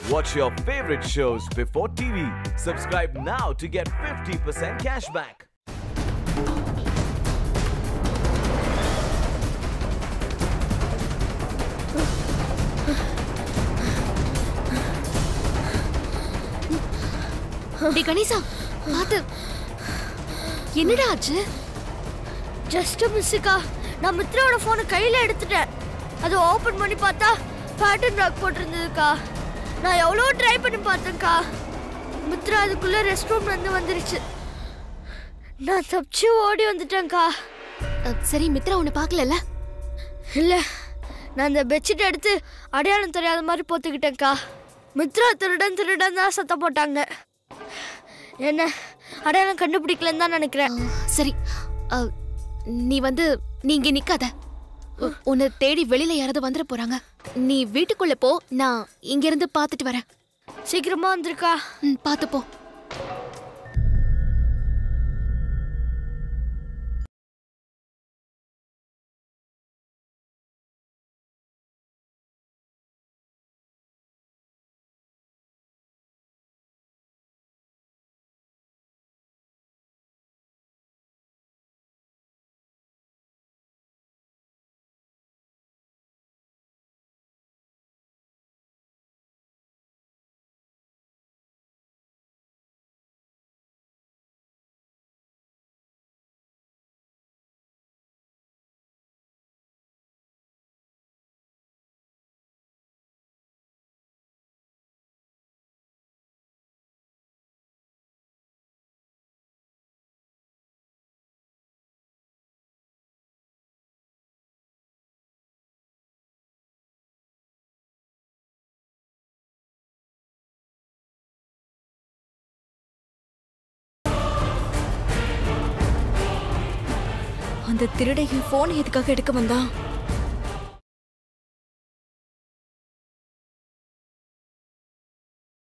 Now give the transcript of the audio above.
Watch your favorite shows before TV. Subscribe now to get 50% cashback. டேய் கணேசா பாத்து என்னடா ஆச்சு ஜஸ்ட் மிஸ்ஸுக்கா நான் மித்ராவோட ஃபோனை கையில் எடுத்துட்டேன் அதை ஓப்பன் பண்ணி பார்த்தா பேட்டர்ன் லாக் போட்டிருந்ததுக்கா நான் எவ்வளோ ட்ரை பண்ணி பார்த்தேன்க்கா மித்ரா அதுக்குள்ளே ரெஸ்ட் ரூம்ல இருந்து வந்துருச்சு நான் தப்பிச்சு ஓடி வந்துட்டேன்க்கா அ, சரி மித்ரா உன்னை பார்க்கலல்ல இல்லை நான் அந்த பெட்ஷீட் எடுத்து அடையாளம் தெரியாத மாதிரி போத்துக்கிட்டேன்க்கா மித்ரா திருடன் திருடன் தான் சத்தம் போட்டாங்க என்ன அடையாளம் கண்டுபிடிக்கலன்னு தான் நினைக்கிறேன் அ, சரி அ, நீ வந்து நீ இங்க நிக்காத உ- உன்னை தேடி வெளியில யாராவது வந்துட போறாங்க நீ வீட்டுக்குள்ள போ நான் இங்க இருந்து பாத்துட்டு வரேன் சீக்கிரமா வந்திருக்கா ம், பாத்து போ அந்த திருடன் என் போன் எதுக்காக எடுக்க வந்தான்